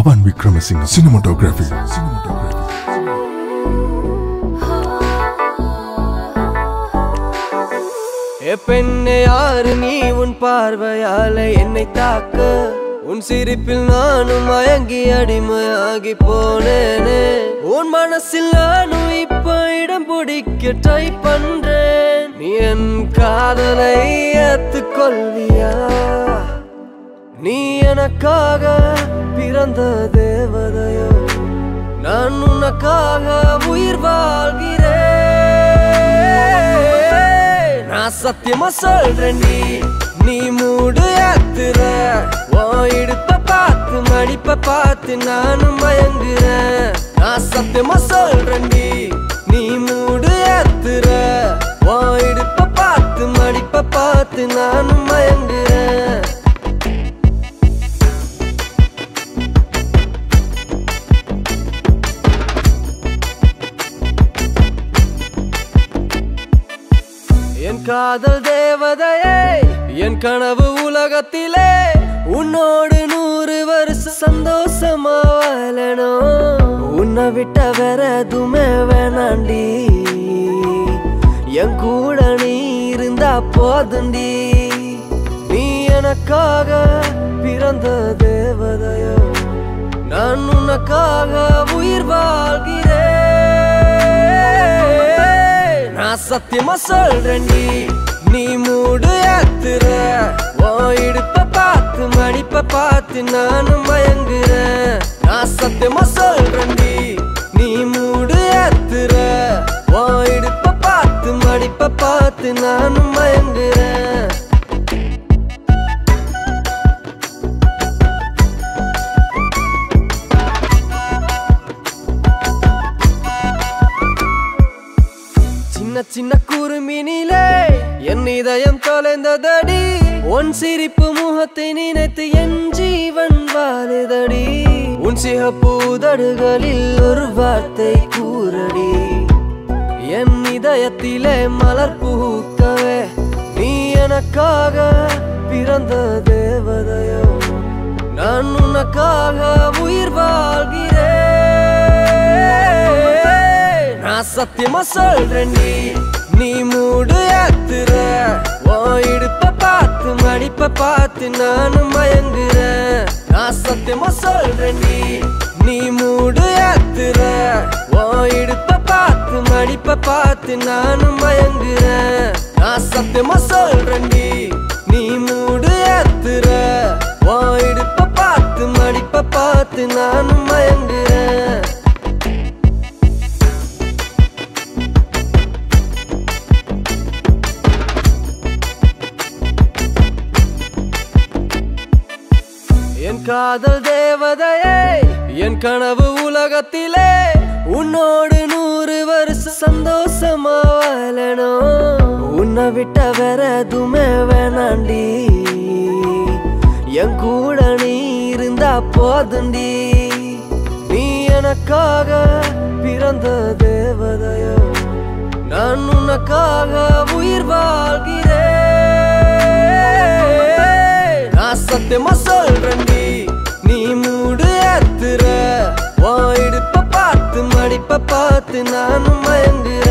Pavan Vikramasinghe cinematography. Cinematography. ஏ பெண்ணே யாரு நீ உன் பார்வையால என்னை தாக்க உன் சிரிப்பில் நானும் மயங்கி அடிமையாகி போனேனே உன் மனசில் நானும் இப்ப இடம் பிடிக்க ட்ரை பண்றேன் நீ என் காதலை ஏத்துக்கொள்வியா நீ எனக்காக பிறந்த தேவதையோ நான் உனக்காக உயிர் வாழ்கிறேன் நான் சத்தியமா சொல்றேன் நீ நீ மூடு ஏத்துற உன் இடுப்ப பார்த்து மடிப்ப பார்த்து நானும் மயங்குறேன் நான் சத்தியமா சொல்றேன் நீ நீ மூடு ஏத்துற உன் இடுப்ப பார்த்து மடிப்ப பார்த்து நானும் மயங்குறேன் என் காதல் தேவதையே என் கனவு உலகத்திலே உன்னோடு நூறு வருஷம் சந்தோஷமா வாழணும் உன்னை விட்ட வேற எதுவுமே வேணாண்டி என் கூட நீ இருந்தா போதுண்டி நீ எனக்காக பிறந்த தேவதையோ நான் உனக்காக உயிர் வாழ்கிறேன் நான் சத்தியமா சொல்றேன் நீ நீ மூடு ஏத்துற உன் இடுப்ப பார்த்து மடிப்ப பார்த்து நானும் மயங்குறேன் நான் சத்தியமா சொல்றேன் நீ நீ மூடு ஏத்துற உன் இடுப்ப பார்த்து மடிப்ப பார்த்து நானும் மயங்குறேன் சின்ன சின்ன குறுமினிலே என் இதயம் தொலைந்ததடி உன் சிரிப்பு முகத்தை நினைத்து என் ஜீவன் வாழுதடி உன் சிகப்பு உதடுகளில் ஒரு வார்த்தை கூறடி என் இதயத்திலே மலர் பூக்கவே நீ எனக்காக பிறந்த தேவதையோ நான் உனக்காக உயிர் வாழ்கிறேன் நான் சத்தியமா சொல்றேன் நீ நீ மூடு ஏத்துற உன் இடுப்ப பார்த்து மடிப்ப பார்த்து நானும் மயங்குறேன் நான் சத்தியமா சொல்றேன் நீ நீ மூடு ஏத்துற உன் இடுப்ப பார்த்து மடிப்ப பார்த்து நானும் மயங்குறேன் நான் சத்தியமா சொல்றேன் நீ நீ மூடு ஏத்துற உன் இடுப்ப பார்த்து மடிப்ப பார்த்து நானும் மயங்குறேன் என் காதல் தேவதையே என் கனவு உலகத்திலே உன்னோடு நூறு வருஷம் சந்தோஷமா வாழணும் உன்னை விட்ட வேற எதுவுமே வேணாண்டி என் கூட நீ இருந்தா போதுண்டி நீ எனக்காக பிறந்த தேவதையோ நான் உனக்காக உயிர் வாழ்கிறேன் நான் சத்தியமா சொல்றேன் நீ நீ மூடு ஏத்துற உன் இடுப்ப பார்த்து மடிப்ப பார்த்து நானும் மயங்குறேன்